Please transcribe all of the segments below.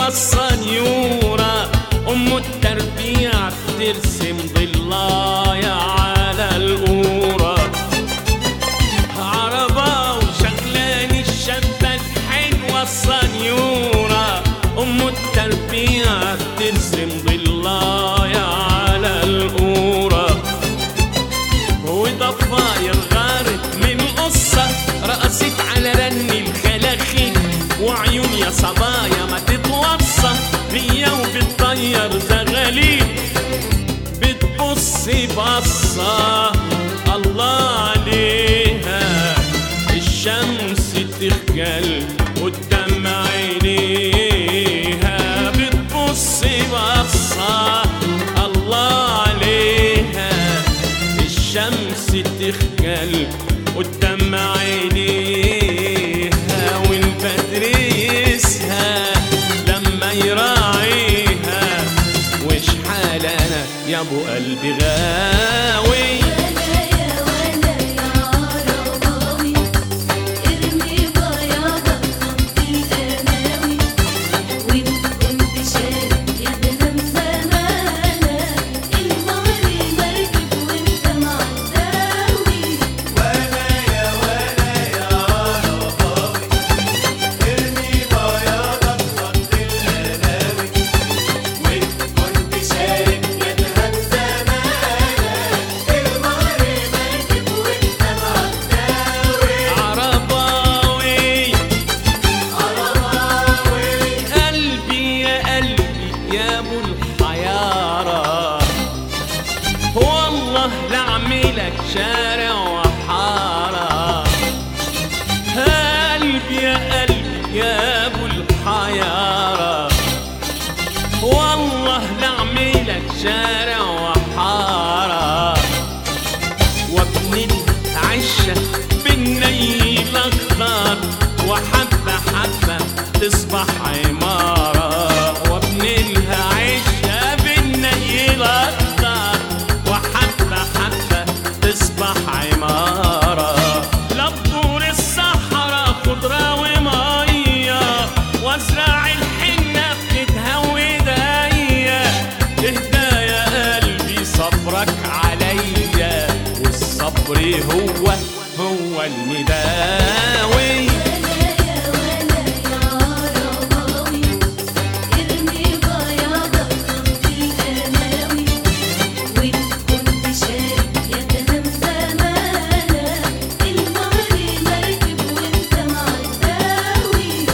والصنيورة أم التربيع ترسم ضلايا على القورة عربة وشغلاني الشابة الحلوة الصنيورة أم التربيع ترسم ضلايا على القورة وضفاير غارت من قصة رقصت على رن الخلاخي وعيون يا صبايا ما تتوصى هي وبتطير زغاليل بتبص بصة الله عليها الشمس تخجل قدام عينيها بتبص بصة الله عليها الشمس تخجل قدام عينيها والبدر يسهى لما يراعيها وش حال انا يا ابو قلبي غاوي ولا يا ولا يا عرباوي ارمي بياضك خط القناوي وان كنت شارب يدهم زمانك المهر مركب وانت معداوي عرباوي قلبي يا قلبي يا ابو الحيارة والله لعملك شارع وحارة قلبي يا قلبي يا ابو الحيارة والله لعملك شارع وحارة وابن العشة بالنيل اخضر وحبة حبة تصبح عمارة وابن العشة بالنيل اخضر وحبة حبة تصبح عمارة لبطور الصحراء خضرة ومية وازرع الحنة بتتهوي داية اهدى يا قلبي صبرك عليا والصبر هو هو المداوي ولا يا ولا يا عرباوي ارمي بياضك خط القناوي وان كنت شارب يدهم زمانك المهر مركب وانت معداوي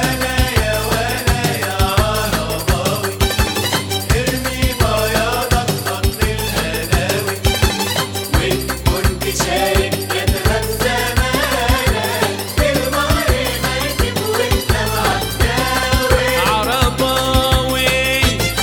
عرباوي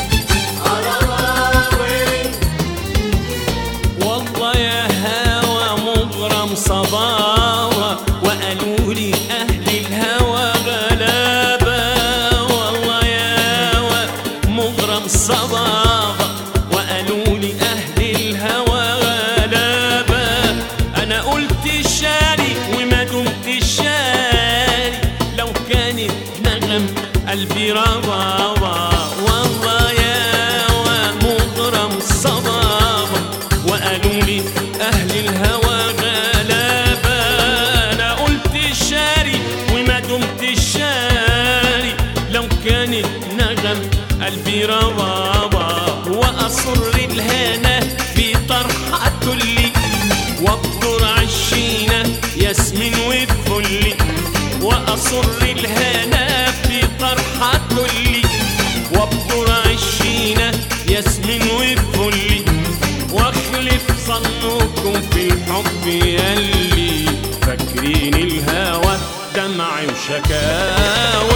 والله يا هوى مغرم صباوة وقالوا لي أهل الهوى غلابة والله يا هوى مغرم صباوة وقالوا لي أهل الهوى غلابة أنا قلت شاري وما دمت شاري لو كانت نغم قلبي ربابة والله يا هوى مغرم صبابة وقالوا لي أهل الهوى غلابة أنا قلت شاري وما دمت شاري لو كانت نغم قلبي ربابة وأصر الهنا في طرحة لي وابطر عشينة ياسمين وفلي وأصر الهنا في طرحة لي وابطر عشينة ياسمين وفلي واخلف ظنكم في الحب يلي فاكرين الهوى دمع وشكاوى